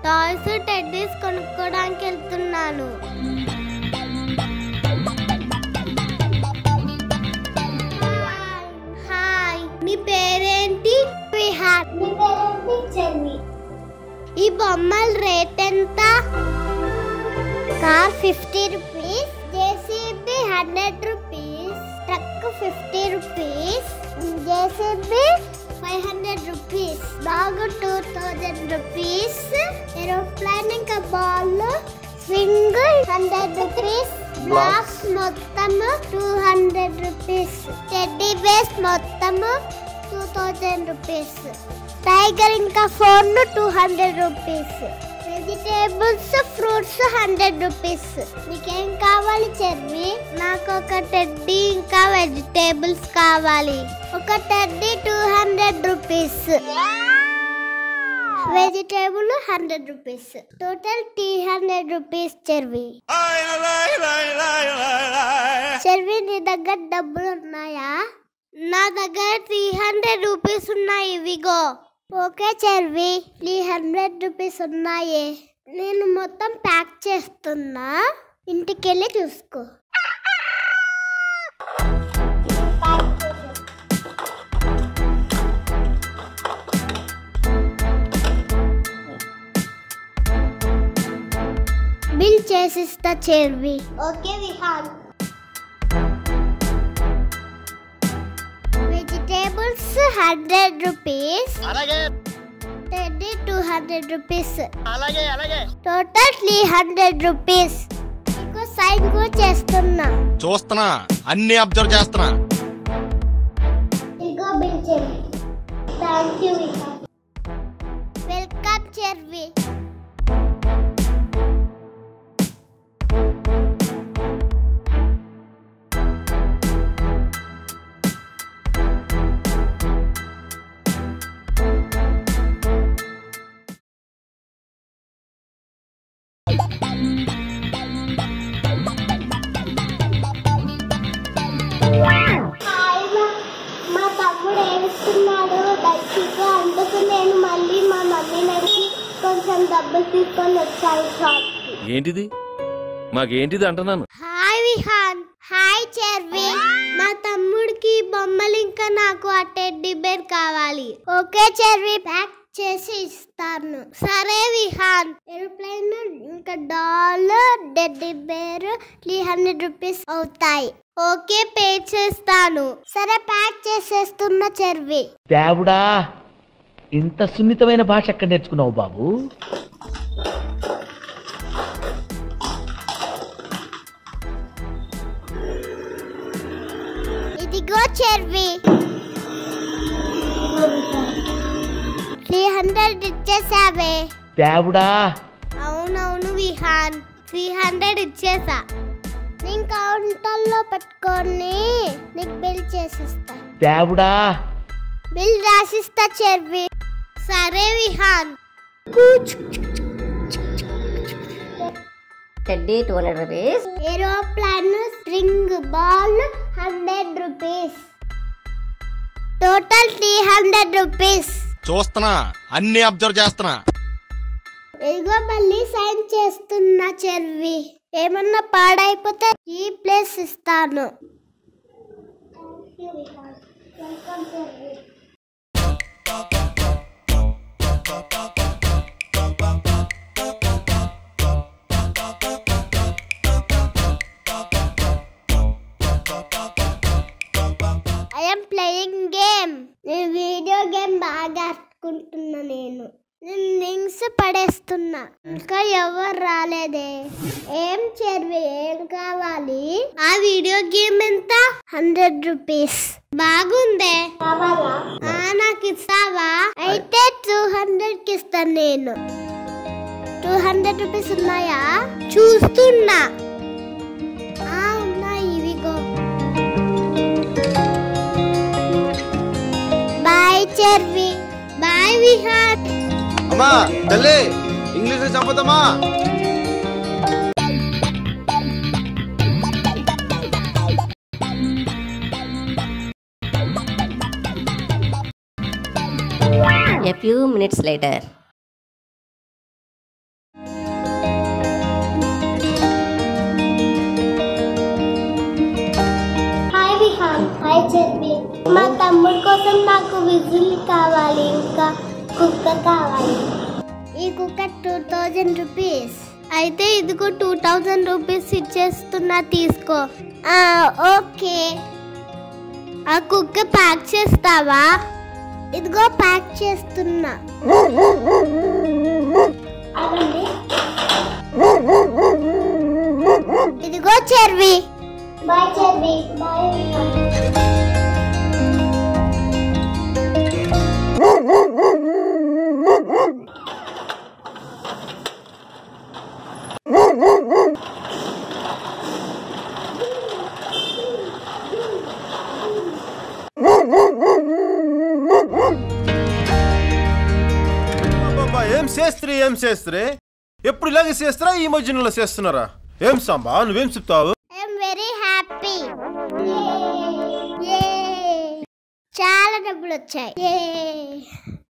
Toys teddies కొనుక్కోడానికి వెళ్తున్నాను hi మీ పేరేంటి విహార్ మీ పేరేంటి చెల్లి ఈ బొమ్మల రేట్ ఎంత car fifty rupees JCB hundred rupees truck fifty rupees JCB five hundred rupees dog two thousand rupees aeroplane ఇంకా ball swing hundred rupees blocks మొత్తము two hundred rupees teddy bears మొత్తము టూ థౌజండ్ రూపీస్ టైగర్ ఇంకా phone two hundred rupees vegetables fruits hundred rupees నీకేం కావాలి cherry నాకు ఒక teddy ఇంకా vegetables కావాలి ఒక teddy two hundred rupees vegetable hundred rupees total three hundred rupees Charvi Charvi నీ దగ్గర డబ్బులు ఉన్నాయా నా దగ్గర త్రీ హండ్రెడ్ రూపీస్ ఉన్నాయి ఇవిగో okay Charvi three hundred rupees ఉన్నాయి నేను మొత్తం ప్యాక్ చేస్తున్నా ఇంటికి వెళ్ళి చూసుకో బిల్ చేసిస్తా Charvi okay Vihaan vegetables hundred rupees అలాగే టెడ్డీ టూ హండ్రెడ్ రూపీస్ అలాగే అలాగే టోటల్ త్రీ హండ్రెడ్ రూపీస్ నీకు సైన్ కూడా చేస్తున్నా చూస్తున్నా అన్ని అబ్జర్వ్ చేస్తున్నా ఇగో bill Charvi thank you welcome Charvi మా తమ్ముడు ఏడుస్తున్నాడు దచ్చిగా అందుకు నేను మళ్ళీ మా మమ్మీని అడిగి కొంచెం డబ్బులు తీసుకొని వచ్చాను షాప్కి ఏంటిది మాకేంటిది అంటున్నాను హాయ్ విహాన్ హాయ్ చెర్వి మా తమ్ముడికి బొమ్మలు ఇంకా నాకు ఆ టెడ్డీ బేర్ కావాలి ఓకే చెర్వి ప్యాక్ చేసి ఇస్తాను సరే విహాన్ ఏరోప్లేన్ ఇంకా doll teddy bear three hundred rupees అవుతాయి ఓకే పే చేస్తాను సరే ప్యాక్ చేసేస్తున్న చెర్వి దేవుడా ఇంత సున్నితమైన భాష ఎక్కడ నేర్చుకున్నావు బాబు ఇదిగో చెర్వి త్రీ హండ్రెడ్ ఇచ్చేసావే దేవుడా అవునవును విహాన్ త్రీ హండ్రెడ్ ఇచ్చేసా నేను కౌంటర్లో పెట్టుకొని నీకు బిల్ చేసిస్తా దేవుడా బిల్ రాసిస్తా చెర్వి సరే Vihaan teddy two hundred rupees aeroplane string ball hundred rupees total three hundred rupees చూస్తున్నా అన్ని అబ్జర్వ్ చేస్తున్నా ఇదిగో మళ్ళీ సైన్ చేస్తున్నా చెర్వి ఏమన్నా పాడైపోతే ఈ ప్లేస్ ఇస్తాను ఐఎమ్ ప్లేయింగ్ గేమ్ నేను వీడియో గేమ్ బాగా ఆడుకుంటున్నా నేను నేను లింక్స్ పడేస్తున్నా ఇంకా ఎవరు రాలేదే ఏం చెర్వి ఏం కావాలి ఆ వీడియో గేమ్ ఎంత హండ్రెడ్ రూపీస్ బాగుందే ఆ, నాకు ఇస్తావా అయితే టూ హండ్రెడ్ కి ఇస్తాను నేను టూ హండ్రెడ్ రూపీస్ ఉన్నాయా చూస్తున్నా ఆ, ఉన్నాయి ఇవిగో బాయ్ చెర్వి బాయ్ విహార్ అమ్మా తల్లి ఇంగ్లీష్ చంపుతామా A few minutes later. కోసం నాకు విజిల్ కావాలి ఇంకా కుక్క కావాలి ఈ కుక్క టూ థౌజండ్ రూపీస్ అయితే ఇదిగో టూ థౌజండ్ రూపీస్ ఇచ్చేస్తున్నా తీసుకో ఆ, ఓకే ఆ కుక్క ప్యాక్ చేస్తావా ఇదిగో ప్యాక్ చేస్తున్నా ఆగండి. ఇదిగో చెర్వి బాయ్ చెర్వి బాయ్ అబ్బబ్బా, ఏం చేస్త్రీ ఏం చేస్త్రీ ఎప్పుడు ఇలాగే చేస్తారా ఈ మధ్యలో చేస్తున్నారా ఏం సాంబా నువ్వేం చెప్తావు ఐఎమ్ వెరీ హ్యాపీ చాలా డబ్బులు వచ్చాయి Yay.